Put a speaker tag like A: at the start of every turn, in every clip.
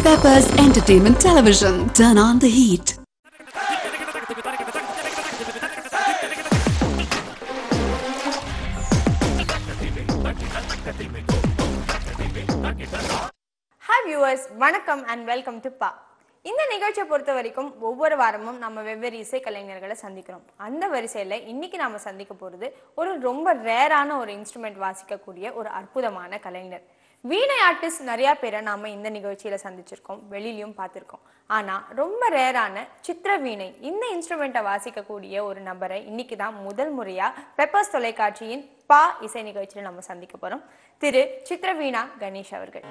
A: Peppers Entertainment Television. Turn on the heat.
B: Hi viewers வணக்கம் and welcome to பா இந்த நிகழ்ச்சியை பொறுத்த வரைக்கும் ஒவ்வொரு வாரமும் நம்ம வெவ்வேறு இசை கலைஞர்களை சந்திக்கிறோம் அந்த வரிசையில் இன்னைக்கு நாம சந்திக்க போகிறது ஒரு ரொம்ப ரேரான ஒரு இன்ஸ்ட்ருமெண்ட் வாசிக்கக்கூடிய ஒரு அற்புதமான கலைஞர் வீணை ஆர்டிஸ்ட் நிறையா பேரை நாம இந்த நிகழ்ச்சியில சந்திச்சிருக்கோம் வெளியிலயும் பார்த்துருக்கோம் ஆனா ரொம்ப ரேரான சித்திர வீணை இந்த இன்ஸ்ட்ருமெண்ட்டை வாசிக்கக்கூடிய ஒரு நபரை இன்னைக்கு தான் முதல் முறையா பெப்பர்ஸ் தொலைக்காட்சியின் பா இசை நிகழ்ச்சியில் நம்ம சந்திக்க போறோம் திரு சித்திரவீணா கணேஷ் அவர்கள்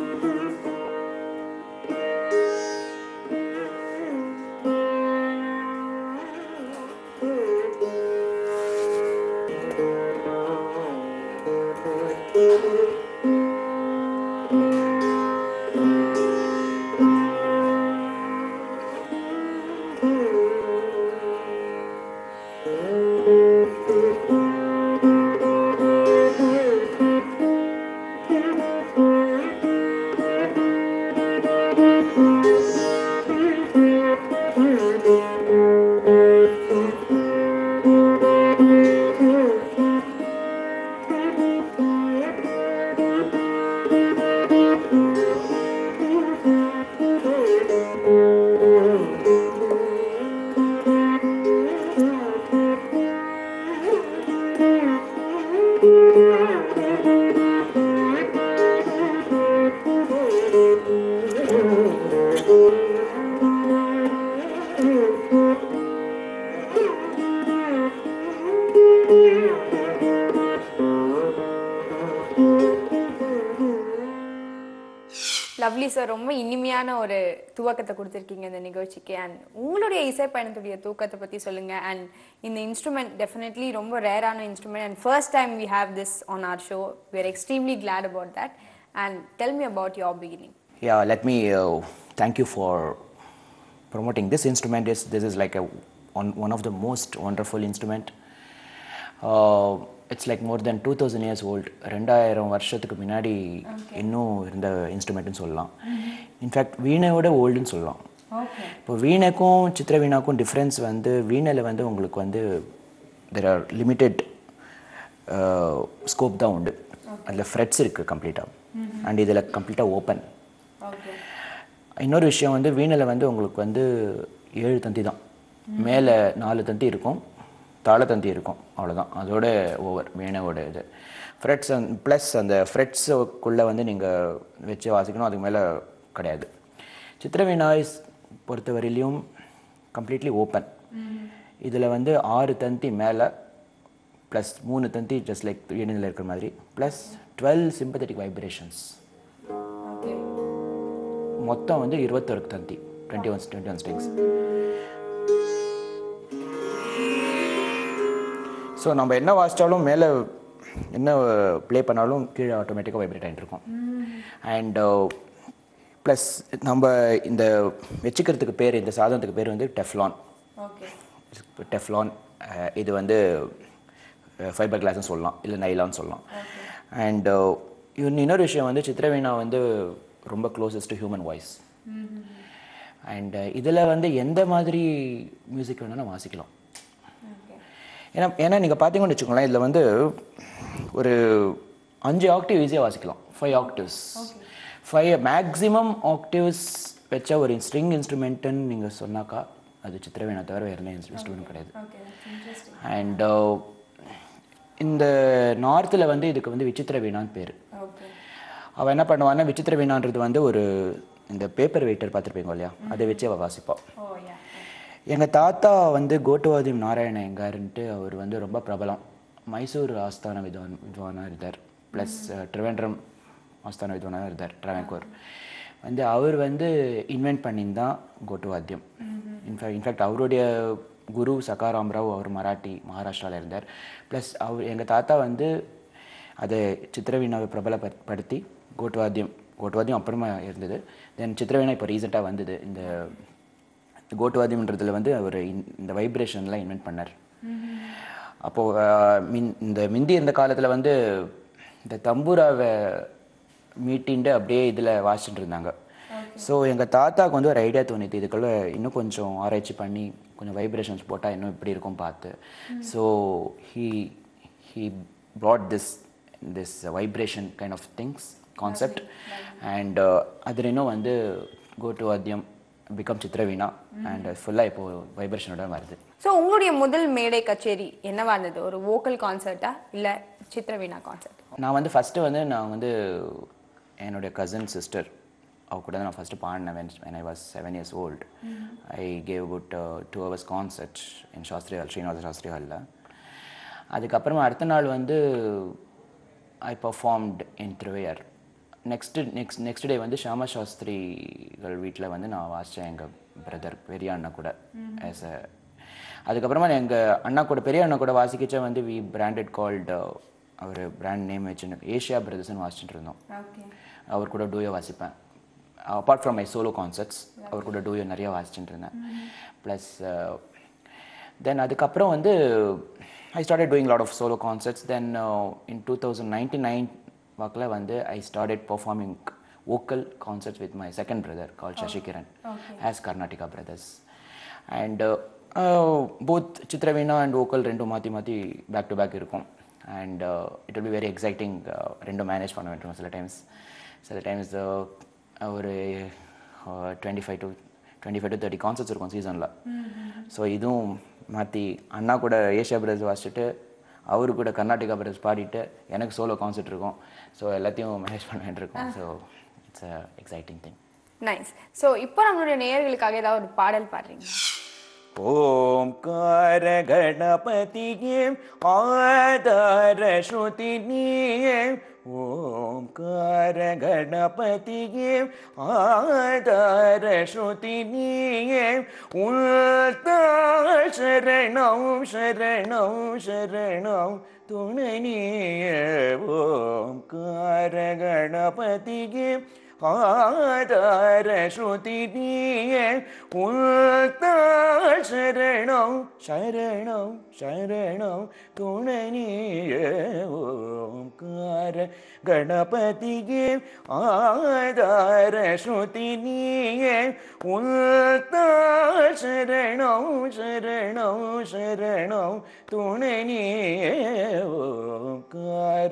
B: லவ்லி சார் ரொம்ப இனிமையான ஒரு துவக்கத்தை கொடுத்துருக்கீங்க இந்த நிகழ்ச்சிக்கு அண்ட் உங்களுடைய இசை பயணத்துடைய தூக்கத்தை பற்றி சொல்லுங்க அண்ட் இந்த இன்ஸ்ட்ருமெண்ட் டெஃபினெட்லி ரொம்ப ரேரான instrument and first time we have this on our show we are extremely glad about that and tell me about your beginning
C: Yeah, let me uh, thank you for promoting this instrument. Is this is like a one, one of the most wonderful instrument. Uh, it's like more than 2000 years old. ரெண்டாயிரம் வருஷத்துக்கு முன்னாடி இன்னும் இருந்த இன்ஸ்ட்ருமெண்ட்னு சொல்லலாம் in fact வீணையோட ஓல்டுன்னு சொல்லலாம் இப்போ வீணைக்கும் சித்திர வீணாக்கும் difference வந்து வீணையில் வந்து உங்களுக்கு வந்து தெர் ஆர் லிமிட்டெட் ஸ்கோப் தான் உண்டு அதில் ஃப்ரெட்ஸ் இருக்குது கம்ப்ளீட்டாக அண்ட் இதில் கம்ப்ளீட்டாக ஓப்பன் இன்னொரு விஷயம் வந்து வீணையில் வந்து உங்களுக்கு வந்து ஏழு தந்தி தான் மேலே நாலு தந்தி இருக்கும் தாள தந்தி இருக்கும் அவ்வளோதான் அதோட ஓவர் வீணையோட இது ஃப்ரெட்ஸ் அண்ட் ப்ளஸ் அந்த ஃப்ரெட்ஸுக்குள்ளே வந்து நீங்கள் வச்சு வாசிக்கணும் அதுக்கு மேலே கிடையாது சித்திரவீணாய்ஸ் பொறுத்தவரையிலையும் கம்ப்ளீட்லி ஓப்பன் இதில் வந்து ஆறு தந்தி மேலே ப்ளஸ் மூணு தந்தி ஜஸ்ட் லைக் வீணையில் இருக்கிற மாதிரி ப்ளஸ் டுவெல் சிம்பத்தட்டிக் வைப்ரேஷன்ஸ் மொத்தம் வந்து இருபத்தொரு தந்தி twenty one twenty one strings so நம்ம என்ன வாசித்தாலும் மேலே என்ன ப்ளே பண்ணாலும் கீழே ஆட்டோமேட்டிக்காக வைப்ரேட் ஆகிட்டு இருக்கும் அண்ட் ப்ளஸ் நம்ம இந்த வச்சுக்கிறதுக்கு பேர் இந்த சாதனத்துக்கு பேர் வந்து டெஃப்லான் டெஃப்லான் இது வந்து ஃபைபர் கிளாஸ்னு சொல்லலாம் இல்லை நைலான்னு சொல்லலாம் அண்ட் இன்னொரு விஷயம் வந்து சித்திரவீணா வந்து ரொம்ப க்ளோசஸ்ட் ஹியூமன் வாய்ஸ் அண்ட் இதில் வந்து எந்த மாதிரி மியூசிக் வேணாலும் வாசிக்கலாம் ஏன்னா ஏன்னா நீங்கள் பார்த்தீங்கன்னு வச்சுக்கோங்களேன் இதில் வந்து ஒரு அஞ்சு ஆக்டிவ் ஈஸியாக வாசிக்கலாம் five octaves five maximum octaves வச்ச ஒரு ஸ்ட்ரிங் இன்ஸ்ட்ருமெண்ட்டுன்னு நீங்கள் சொன்னாக்கா அது சித்திரவீணா தவிர வேறு என்ன இன்ஸ்ட்ருமெண்ட் கிடையாது அண்ட் இந்த நார்த்தில் வந்து இதுக்கு வந்து விசித்திர வீணான்னு பேர் அவள் என்ன பண்ணுவான்னா விசித்திர வீணான்றது வந்து ஒரு இந்த பேப்பர் வெயிட்டர் பார்த்துருப்பீங்க இல்லையா அதை வச்சு அவள் வாசிப்பாள் எங்கள் தாத்தா வந்து கோட்டுவாதி நாராயண எங்காருன்ட்டு அவர் வந்து ரொம்ப பிரபலம் மைசூர் ஆஸ்தான வித்வான் வித்வானாக இருந்தார் ப்ளஸ் ட்ரிவேண்ட்ரம் ஆஸ்தான வித்வானாக இருந்தார் ட்ராவன்கோர் வந்து அவர் வந்து இன்வென்ட் பண்ணியிருந்தான் கோட்டுவாத்தியம் இன்ஃபேக்ட் இன்ஃபேக்ட் அவருடைய குரு சகாராம் ராவ் அவர் மராட்டி மகாராஷ்டிராவில் இருந்தார் ப்ளஸ் அவர் எங்கள் தாத்தா வந்து அதை சித்திரவீணாவை பிரபலப்படுத்தி கோட்டுவாத்தியம் கோட்டுவாத்தியம் அப்புறமா இருந்தது தென் சித்திரவீணா இப்போ ரீசெண்டாக வந்தது இந்த கோட்டுவாத்தியம்ன்றதுல வந்து அவர் இந்த வைப்ரேஷன்லாம் இன்வென்ட் பண்ணார் அப்போது மின் இந்த மிந்தி இந்த காலத்தில் வந்து இந்த தம்பூராவை மீட்டின்ட்டு அப்படியே இதில் வாசிச்சுட்டு இருந்தாங்க ஸோ எங்கள் தாத்தாக்கு வந்து ஒரு ஐடியா தோணிது இதுக்குள்ள இன்னும் கொஞ்சம் ஆராய்ச்சி பண்ணி கொஞ்சம் வைப்ரேஷன்ஸ் போட்டால் இன்னும் இப்படி இருக்கும் பார்த்து so he he brought this this vibration kind of things concept and அதில் இன்னும் வந்து கோ டு வாத்தியம் பிகம் சித்திரவீணா அண்ட் ஃபுல்லாக இப்போ வைப்ரேஷனோட வருது
B: ஸோ உங்களுடைய முதல் மேடை கச்சேரி என்னவா இருந்தது ஒரு வோக்கல் கான்சர்ட்டா இல்லை சித்திரவீணா கான்சர்ட்
C: நான் வந்து ஃபஸ்ட்டு வந்து நான் வந்து என்னுடைய கசின் சிஸ்டர் அவ கூட தான் நான் ஃபஸ்ட்டு பாடினேன் when when I was seven years old I gave good two hours concert in Sastri hall Srinivasa Sastri ஹாலில் அதுக்கப்புறமா அடுத்த நாள் வந்து I performed in Thiruvaiyaru next next next day வந்து ஷாமா சாஸ்திரிகள் வீட்டில் வந்து நான் வாசித்தேன் எங்கள் பிரதர் பெரிய அண்ணா கூட ஆஸ் அ அதுக்கப்புறமா எங்கள் அண்ணா கூட பெரிய அண்ணா கூட வாசிக்கச்ச வந்து வி பிராண்டட் கால்டு அவர் பிராண்ட் நேம் வச்சுன்னு ஏஷியா பிரதர்ஸ்னு வாசிச்சுட்டு இருந்தோம்
B: ஓகே
C: அவர் கூட டூயோ வாசிப்பேன் apart from my solo concerts அவர் கூட டூயோ நிறைய வாசிச்சுட்டு இருந்தேன் ப்ளஸ் தென் அதுக்கப்புறம் வந்து I started doing lot of solo concerts then in two thousand ninety nine வாக்கில் வந்து I started performing vocal concerts with my second brother called Shashikiran as Karnataka Brothers. And uh, uh, both Chitravina and vocal ரெண்டும் மாற்றி மாற்றி back to back இருக்கும் and it will be very exciting ரெண்டும் manage பண்ண வேண்டும் சில times சில times ஒரு twenty five to twenty five to thirty concerts இருக்கும் சீசனில் ஸோ இதுவும் மாற்றி அண்ணா கூட ஏஷியா பிரதர்ஸ் வாசிச்சுட்டு அவரு கூட கர்நாடகா பிரதர்ஸ் பாடிட்டு எனக்கு சோலோ கான்சர்ட் இருக்கும் ஸோ எல்லாத்தையும் மேனேஜ் பண்ண வேண்டியிருக்கும் so it's a exciting thing
B: nice so இப்போ நம்மளுடைய நேயர்களுக்காக ஏதாவது ஒரு பாடல் பாடுறீங்க
C: ஓம்கார கணபதியே ஆதார ஸ்ருதினியே ஓம்கார கணபதியே ஆதார ஸ்ருதினியே உள்தா சரணம் சரணம் சரணம் துணனியே ஓம்கார கணபதியே ஆதார ஸ்ருதினியே உள்தா சரணம் சரணம் சரணம் துணனியே ஓம்கார கணபதியே ஆதார ஸ்ருதினியே உள்தா சரணம் சரணம் சரணம் துணனியே ஓம்கார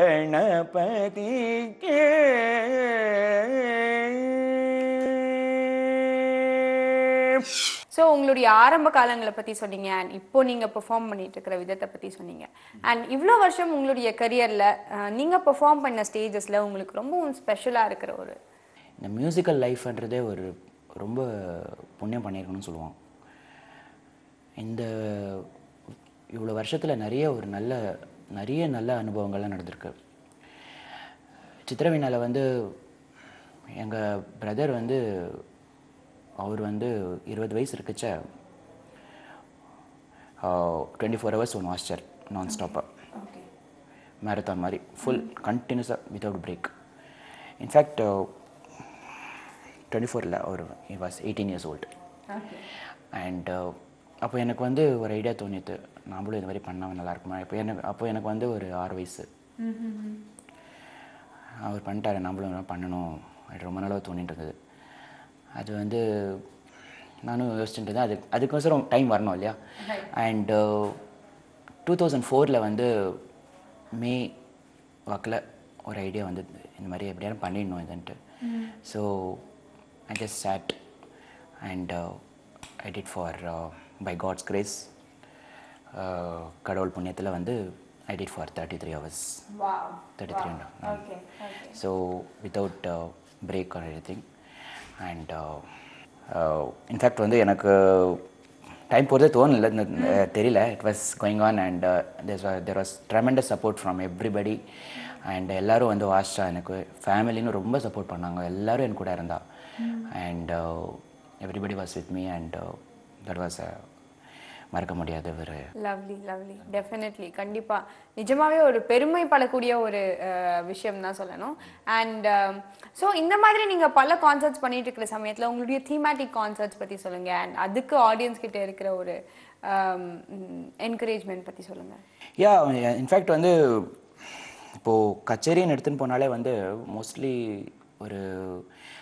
C: கணபதிக்கே
B: ஸோ உங்களுடைய ஆரம்ப காலங்களை பற்றி சொன்னீங்க அண்ட் இப்போ நீங்கள் பெர்ஃபார்ம் பண்ணிட்டு இருக்கிற விதத்தை பற்றி சொன்னீங்க அண்ட் இவ்வளோ வருஷம் உங்களுடைய கரியரில் நீங்கள் பெர்ஃபார்ம் பண்ண ஸ்டேஜஸில் உங்களுக்கு ரொம்பவும் ஸ்பெஷலாக இருக்கிற ஒரு
C: இந்த மியூசிக்கல் லைஃப்ன்றதே ஒரு ரொம்ப புண்ணியம் பண்ணியிருக்கணும்னு சொல்லுவோம் இந்த இவ்வளோ வருஷத்தில் நிறைய ஒரு நல்ல நிறைய நல்ல அனுபவங்கள்லாம் நடந்திருக்கு சித்திரவீணாவில் வந்து எங்கள் பிரதர் வந்து அவர் வந்து இருபது வயசு இருக்குச்ச டுவெண்ட்டி ஃபோர் ஹவர்ஸ் ஒன் வாஸ்டர் நான் ஸ்டாப்பாக
B: ஓகே
C: மேரத்தான் மாதிரி ஃபுல் கண்டினியூஸாக வித்தவுட் பிரேக் இன்ஃபேக்ட் டுவெண்ட்டி ஃபோரில் ஒரு he was eighteen years old
B: okay
C: and அப்போ எனக்கு வந்து ஒரு ஐடியா தோணித்து நாமளும் இது மாதிரி பண்ணால் நல்லா இருக்குமா இப்போ எனக்கு அப்போ எனக்கு வந்து ஒரு ஆறு வயசு அவர் பண்ணிட்டாரு நம்மளும் இதெல்லாம் பண்ணணும் அது ரொம்ப நாளாக தோணிட்டு இருந்தது அது வந்து நானும் யோசிச்சுட்டு இருந்தேன் அது அதுக்கோசரம் டைம் வரணும் இல்லையா அண்ட் டூ தௌசண்ட் ஃபோரில் வந்து மே வாக்கில் ஒரு ஐடியா வந்து இந்த மாதிரி எப்படியாரும் பண்ணிடணும் இதுன்ட்டு so I just sat and I did for by God's grace கடவுள் புண்ணியத்தில் வந்து I did for thirty three hours
B: wow
C: thirty three
B: okay okay
C: so without break or anything and in fact வந்து எனக்கு டைம் போகிறதே தோணல இந்த- அஹ் தெரியல it was going on and there was tremendous support from everybody and எல்லாரும் வந்து வாசிச்சா எனக்கு ஃபேமிலின்னு ரொம்ப சப்போர்ட் பண்ணாங்க எல்லாரும் என் கூட இருந்தா and everybody was with me and that was மறக்க முடியாத ஒரு
B: லவ்லி லவ்லி டெஃபினெட்லி கண்டிப்பா நிஜமாவே ஒரு பெருமைப்படக்கூடிய ஒரு அஹ், விஷயம் தான் சொல்லணும் அண்ட் ஸோ இந்த மாதிரி நீங்க பல கான்சர்ட்ஸ் பண்ணிட்டு இருக்கிற சமயத்துல உங்களுடைய தீமேட்டிக் கான்சர்ட்ஸ் பத்தி சொல்லுங்க அண்ட் அதுக்கு ஆடியன்ஸ் கிட்ட இருக்கிற ஒரு என்கரேஜ்மெண்ட் பத்தி சொல்லுங்க
C: யா இன்ஃபேக்ட் வந்து இப்போது கச்சேரின்னு எடுத்துன்னு போனாலே வந்து மோஸ்ட்லி ஒரு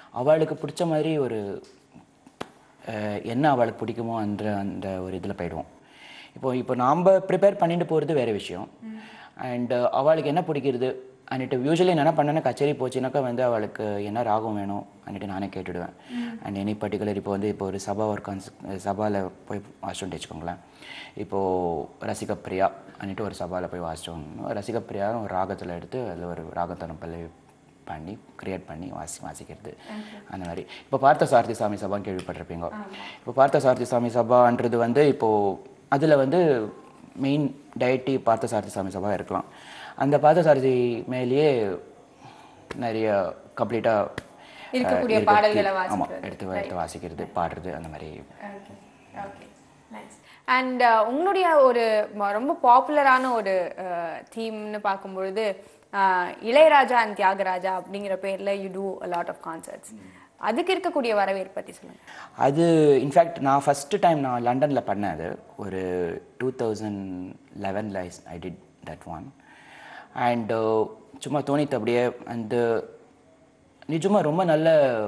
C: அவளுக்கு பிடிச்ச மாதிரி ஒரு அஹ், என்ன அவளுக்கு பிடிக்குமோ அந்த அந்த ஒரு இதில் போயிடுவோம் இப்போ இப்போ நாம் ப்ரிப்பேர் பண்ணிட்டு போகிறது வேறு விஷயம் அண்ட் அவளுக்கு என்ன பிடிக்கிறது அன்னிட்டு யூஸ்வலி என்ன பண்ணேன்னா கச்சேரி போச்சுனாக்கா வந்து அவளுக்கு என்ன ராகம் வேணும் அன்னிட்டு நானே கேட்டுடுவேன் அண்ட் எனி பர்டிகுலர் இப்போ வந்து இப்போ ஒரு சபா ஒரு கான்ஸ் சபாவில் போய் வாசிச்சோன்னு வச்சுக்கோங்களேன் இப்போது ரசிகப்பிரியா அன்னிட்டு ஒரு சபாவில் போய் வாசிச்சோம் ரசிகப்பிரியான்னு ஒரு ராகத்தில் எடுத்து அதில் ஒரு ராகத்தனம் பல்லவி பண்ணி கிரியேட் பண்ணி வாசி வாசிக்கிறது அந்த மாதிரி இப்போ பார்த்த சாரதி சாமி சபான்னு கேள்விப்பட்டிருப்பீங்க இப்போ பார்த்த சாரதி சாமி சபான்றது வந்து இப்போது அதில் வந்து மெயின் டயட்டி பார்த்த சாரதி சாமி சபா இருக்கலாம் அந்த பார்த்த சாரதி மேலேயே நிறைய கம்ப்ளீட்டாக
B: இருக்கக்கூடிய பாடல்களை
C: ஆமாம்
B: வாசிக்கிறது.
C: எடுத்து எடுத்து வாசிக்கிறது பாடுறது அந்த மாதிரி
B: அண்ட் உங்களுடைய ஒரு ம- ரொம்ப பாப்புலரான ஒரு தீம்னு பார்க்கும்பொழுது அஹ், இளையராஜா அண்ட் தியாகராஜா அப்படிங்கிற பேர்ல you do lot of concerts அதுக்கு இருக்கக்கூடிய வரவேற்பு பத்தி சொல்லுங்க
C: அது இன்ஃபேக்ட் நான் ஃபஸ்ட்டு டைம் நான் லண்டனில் பண்ணேன் அது ஒரு டூ தௌசண்ட் லெவனில் I did that one and சும்மா தோணித்து அப்படியே அந்த நிஜமாக ரொம்ப நல்ல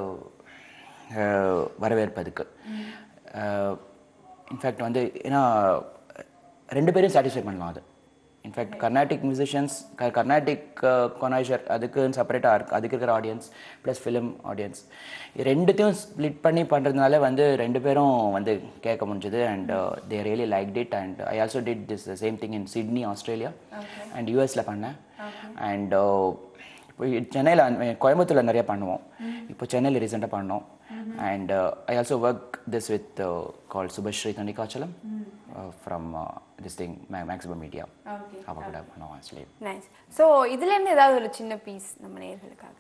C: அஹ், வரவேற்பு அதுக்கு இன்ஃபேக்ட் வந்து ஏன்னா ரெண்டு பேரும் சாட்டிஸ்ஃபை பண்ணலாம் அது in fact Carnatic musicians Carnatic connoisseur அதுக்குன்னு செப்பரேட்டாக இருக்கு அதுக்கு இருக்கிற ஆடியன்ஸ் ப்ளஸ் ஃபிலிம் ஆடியன்ஸ் ரெண்டுத்தையும் ஸ்ப்ளிட் பண்ணி பண்ணுறதுனால வந்து ரெண்டு பேரும் வந்து கேட்க முடிஞ்சது and they really like did and I also did this same thing in Sydney Australia and யூஎஸில் பண்ணேன் அண்ட் இப்போ சென்னையில் கோயம்புத்தூரில் நிறைய பண்ணுவோம் இப்போ சென்னையில் ரீசெண்டாக பண்ணோம் and I also work this with கால் Subhashree Thanikachalam from this thing maximum media அவ கூட பண்ணுவோம் ஆக்சுவலி
B: நைஸ் ஸோ இதுல இருந்து ஏதாவது ஒரு சின்ன பீஸ் நம்ம நேர்களுக்காக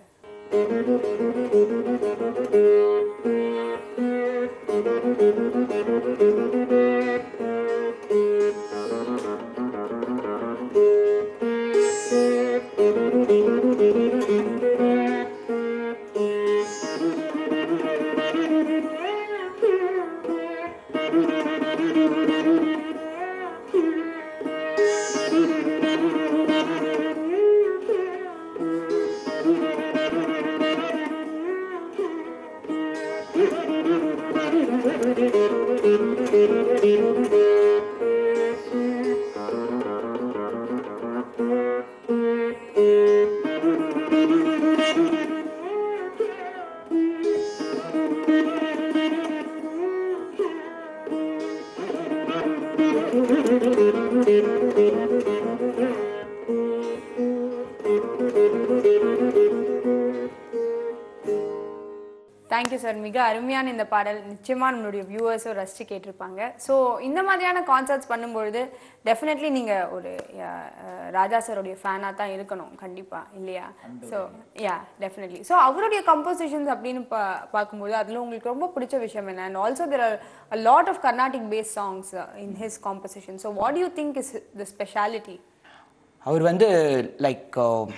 B: தேங்க்யூ சார் மிக அருமையான இந்த பாடல் நிச்சயமா நம்மளுடைய வியூவர்ஸும் ரசிச்சு கேட்டிருப்பாங்க ஸோ இந்த மாதிரியான கான்சர்ட்ஸ் பண்ணும்பொழுது டெஃபினெட்லி நீங்க ஒரு அஹ், அஹ், ராஜா சாரோடைய ஃபேனாக தான் இருக்கணும் கண்டிப்பா இல்லையா ஸோ யா டெஃபினெட்லி ஸோ அவருடைய கம்போசிஷன்ஸ் அப்படின்னு பா பார்க்கும்போது அதில் உங்களுக்கு ரொம்ப பிடிச்ச விஷயம் என்ன and also there are a lot of Carnatic based songs in his composition so what you think is the speciality
C: அவர் வந்து லைக்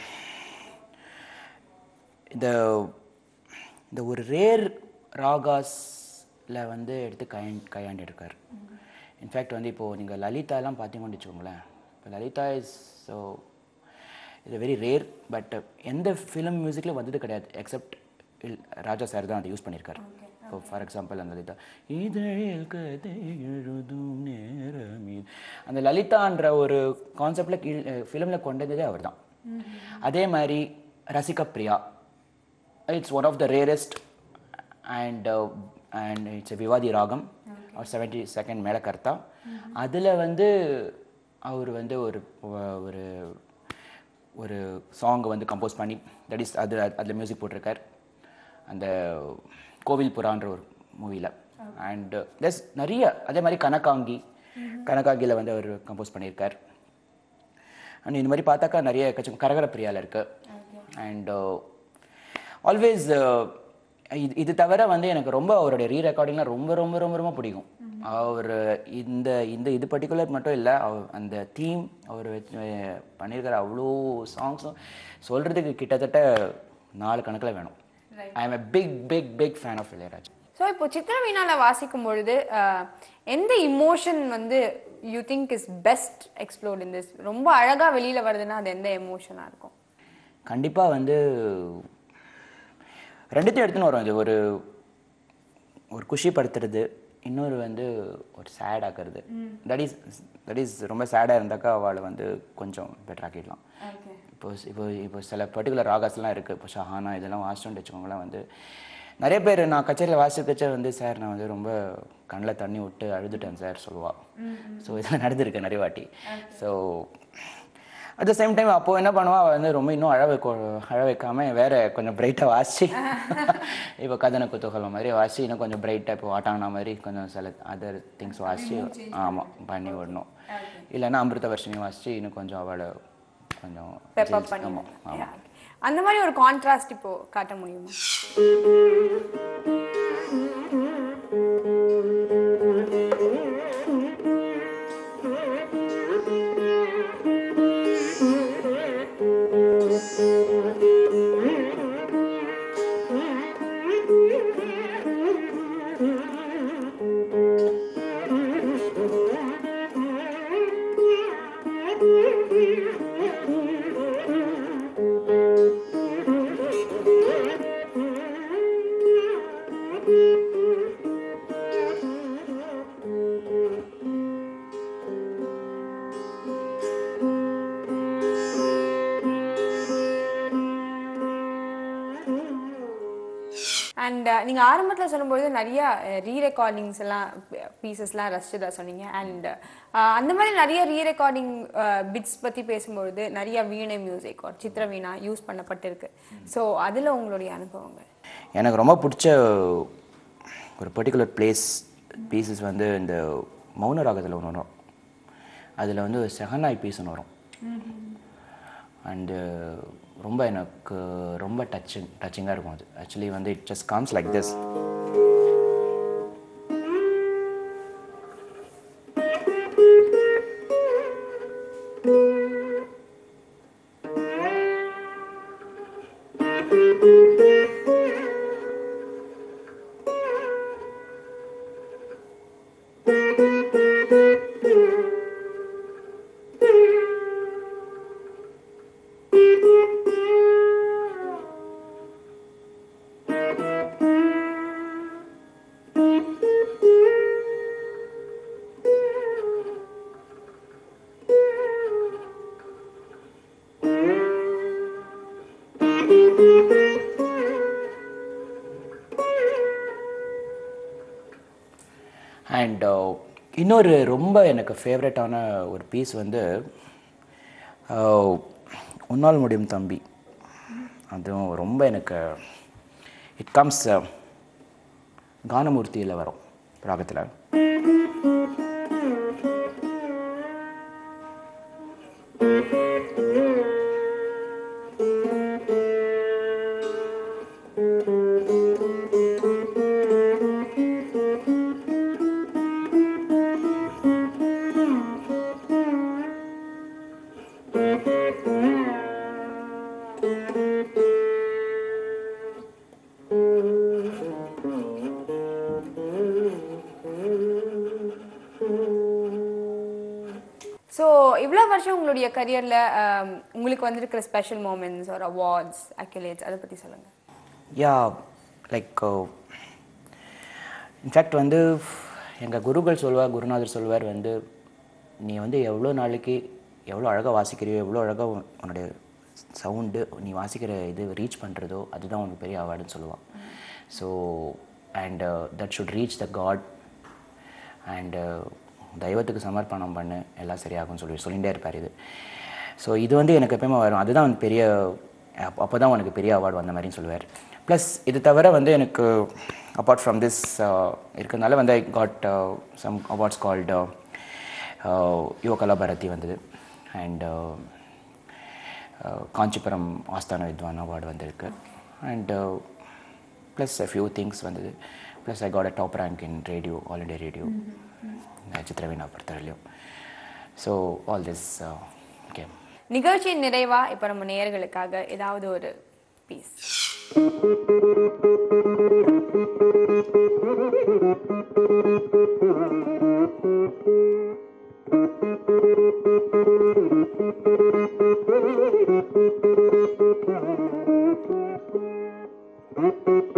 C: இந்த இந்த ஒரு ரேர் ராகாஸ்ல வந்து எடுத்து கையாண் கையாண்டு இருக்கார் இன்ஃபேக்ட் வந்து இப்போது நீங்கள் லலிதாலாம் பார்த்தீங்கன்னு வச்சுக்கோங்களேன் இப்போ லலிதா இஸ் ஸோ இது வெரி ரேர் பட் எந்த ஃபிலிம் மியூசிக்லையும் வந்தது கிடையாது எக்ஸப்ட் ராஜா சார் தான் அதை யூஸ் பண்ணியிருக்காரு இப்போ ஃபார் எக்ஸாம்பிள் அந்த லலிதா இதழில் கதை எழுதும் நேரம் இது அந்த லலிதான்ற ஒரு கான்செப்டில் ஃபிலிமில் கொண்டதே அவர் தான் அதே மாதிரி Rasikapriya it's one of the rarest and and it's Vivadi ராகம் ஒரு செவன்டி செகண்ட் மேலக்கர்த்தா அதில் வந்து அவர் வந்து ஒரு ஒரு ஒரு சாங்கை வந்து கம்போஸ் பண்ணி தட் இஸ் அது அதில் மியூசிக் போட்டிருக்கார் அந்த கோவில் புறான்ற ஒரு மூவியில் அண்ட் ப்ளஸ் நிறைய அதே மாதிரி கனகாங்கி கனகாங்கியில் வந்து அவர் கம்போஸ் பண்ணியிருக்கார் அண்ட் இந்த மாதிரி பார்த்தாக்கா நிறைய கச்சம் கரகர பிரியாவில் இருக்குது அண்ட் ஆல்வேஸ் இது இது தவிர வந்து எனக்கு ரொம்ப அவருடைய ரீ ரெக்கார்டிங்லாம் ரொம்ப ரொம்ப ரொம்ப ரொம்ப பிடிக்கும் அவர் இந்த இந்த இது பர்டிகுலர் மட்டும் இல்லை அவர் அந்த தீம் அவர் வச்சு பண்ணியிருக்கிற அவ்வளோ சாங்ஸும் சொல்கிறதுக்கு கிட்டத்தட்ட நாலு கணக்கில் வேணும் I am a big big big fan of Ilaiyaraaja
B: so இப்போ சித்திரவீணால வாசிக்கும் பொழுது அஹ், எந்த இமோஷன் வந்து you think is best explored in this ரொம்ப அழகா வெளியில வருதுன்னா அது எந்த எமோஷனா இருக்கும்
C: கண்டிப்பாக வந்து ரெண்டுத்தையும் எடுத்துன்னு வரும் இது ஒரு ஒரு குஷிப்படுத்துறது இன்னொரு வந்து ஒரு சேட் ஆக்குறது தட் இஸ் தட் இஸ் ரொம்ப சேடாக இருந்தாக்கா அவளை வந்து கொஞ்சம் பெட்டர் ஆக்கிடலாம் இப்போ இப்போ இப்போ சில பர்டிகுலர் ராகாஸ்லாம் இருக்குது இப்போ ஷஹானா இதெல்லாம் வாசிச்சோன்னு வச்சுக்கோங்களேன் வந்து நிறைய பேர் நான் கச்சேரியில் வாசிக்கச்ச வந்து சார் நான் வந்து ரொம்ப கண்ணில் தண்ணி விட்டு அழுதுட்டேன் சார் சொல்லுவா ஸோ இதெல்லாம் நடந்திருக்கு நிறைய வாட்டி so at the same time அப்போது என்ன பண்ணுவா அவள் வந்து ரொம்ப இன்னும் அழ வைக்க அழ வைக்காம வேற கொஞ்சம் பிரைட்டாக வாசி இப்போ கதன குத்துகலம் மாதிரி வாசி இன்னும் கொஞ்சம் பிரைட்டாக இப்போ வாட்டாங்கின மாதிரி கொஞ்சம் சில அதர் திங்ஸ் வாசி ஆமாம் பண்ணி விடணும் இல்லைன்னா அமிர்த வர்ஷினி வாசிச்சு இன்னும் கொஞ்சம் அவளை கொஞ்சம்
B: பெப்பப்
C: ஜெயிச்சு-
B: பண்ணி
C: ஆமாம் ஆமாம்
B: Yeah, okay. அந்த மாதிரி ஒரு கான்ட்ராஸ்ட் இப்போ காட்ட முடியுமா அண்ட் நீங்க ஆரம்பத்துல சொல்லும்போது நிறைய ரீ ரெக்கார்டிங்ஸ் எல்லாம் பீசஸ்லாம் ரசிச்சதா சொன்னீங்க அண்ட் அந்த மாதிரி நிறைய ரீ ரெக்கார்டிங் பிட்ஸ் பத்தி பேசும்பொழுது நிறைய வீணை மியூசிக் ஒரு சித்திர வீணா யூஸ் பண்ணப்பட்டிருக்கு ஸோ அதுல உங்களுடைய அனுபவங்கள்
C: எனக்கு ரொம்ப பிடிச்ச ஒரு பர்டிகுலர் பிளேஸ் பீசஸ் வந்து இந்த மௌன ராகத்தில் ஒன்று வரும் அதில் வந்து செகனாய் பீஸ் ஒன்று வரும் அண்டு ரொம்ப எனக்கு ரொம்ப டச்சிங் டச்சிங்காக இருக்கும் அது ஆக்சுவலி வந்து it just comes like this and இன்னொரு ரொம்ப எனக்கு ஃபேவரட்டான ஒரு பீஸ் வந்து uh, உன்னால் முடியும் தம்பி அதுவும் ரொம்ப எனக்கு இட் கம்ஸ் கானமூர்த்தியில் வரும் ராகத்தில்
B: ஸோ இவ்வளோ வருஷம் உங்களுடைய கரியரில் உங்களுக்கு வந்திருக்கிற ஸ்பெஷல் மூமெண்ட்ஸ் ஒரு அவார்ட்ஸ் அக்யூலேட்ஸ் அதை பற்றி சொல்லுங்கள்
C: யா லைக் இன்ஃபேக்ட் வந்து எங்கள் குருக்கள் சொல்வார் குருநாதர் சொல்வார் வந்து நீ வந்து எவ்வளோ நாளைக்கு எவ்வளோ அழகாக வாசிக்கிறியோ எவ்வளோ அழகாக உன்னுடைய சவுண்டு நீ வாசிக்கிற இது ரீச் பண்ணுறதோ அதுதான் உனக்கு பெரிய அவார்டுன்னு சொல்லுவான் so and that should reach the God and தெய்வத்துக்கு சமர்ப்பணம் பண்ணு எல்லாம் சரியாகும்னு சொல்லி சொல்லிகிட்டே இருப்பார் இது ஸோ இது வந்து எனக்கு எப்பயுமே வரும் அதுதான் வந்து பெரிய அப்போ தான் உனக்கு பெரிய அவார்டு வந்த மாதிரின்னு சொல்லுவார் ப்ளஸ் இது தவிர வந்து எனக்கு அப்பார்ட் ஃப்ரம் திஸ் இருக்கிறதுனால வந்து I got some awards called Yuvakala Bharathi வந்தது அண்ட் காஞ்சிபுரம் ஆஸ்தான வித்வான் அவார்டு வந்திருக்கு and plus a few things வந்தது plus I got a top rank in radio All India Radio Chitraveena பொறுத்தவரையிலும் ஸோ ஆல் திஸ் ஓகே
B: நிகழ்ச்சியின் நிறைவா இப்போ நம்ம நேயர்களுக்காக ஏதாவது ஒரு piece
D: Thank you.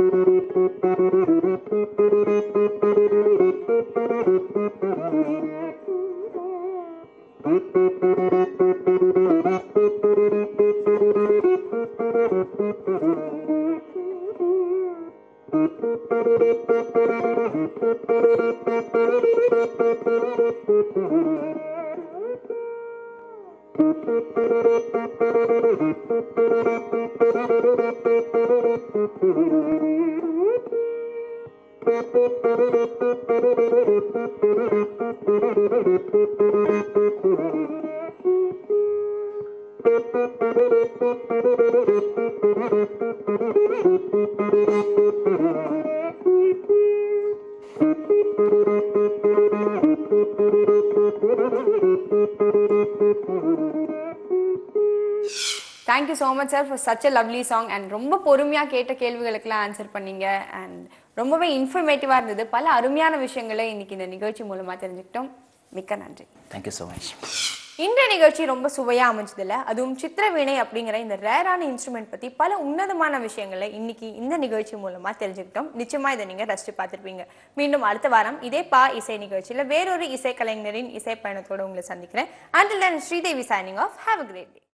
B: Thank you so much sir for such a lovely song and ரொம்ப பொறுமையாக கேட்ட கேள்விகளுக்கெல்லாம் ஆன்சர் பண்ணீங்க அண்ட் ரொம்பவே இன்ஃபர்மேட்டிவாக இருந்தது பல அருமையான விஷயங்களை இன்னைக்கு இந்த நிகழ்ச்சி மூலமாக தெரிஞ்சுக்கிட்டோம் மிக்க நன்றி
C: தேங்க்யூ ஸோ மச்
B: இன்றைய நிகழ்ச்சி ரொம்ப சுவையாக அமைஞ்சதில்ல அதுவும் சித்திரவீணை அப்படிங்கிற இந்த ரேரான இன்ஸ்ட்ருமெண்ட் பற்றி பல உன்னதமான விஷயங்களை இன்னைக்கு இந்த நிகழ்ச்சி மூலமாக தெரிஞ்சுக்கிட்டோம் நிச்சயமா இதை நீங்கள் ரசித்து பார்த்துருப்பீங்க மீண்டும் அடுத்த வாரம் இதே பா இசை நிகழ்ச்சியில் வேறொரு இசை கலைஞரின் இசை பயணத்தோடு உங்களை சந்திக்கிறேன் until then Sridevi signing off have a great day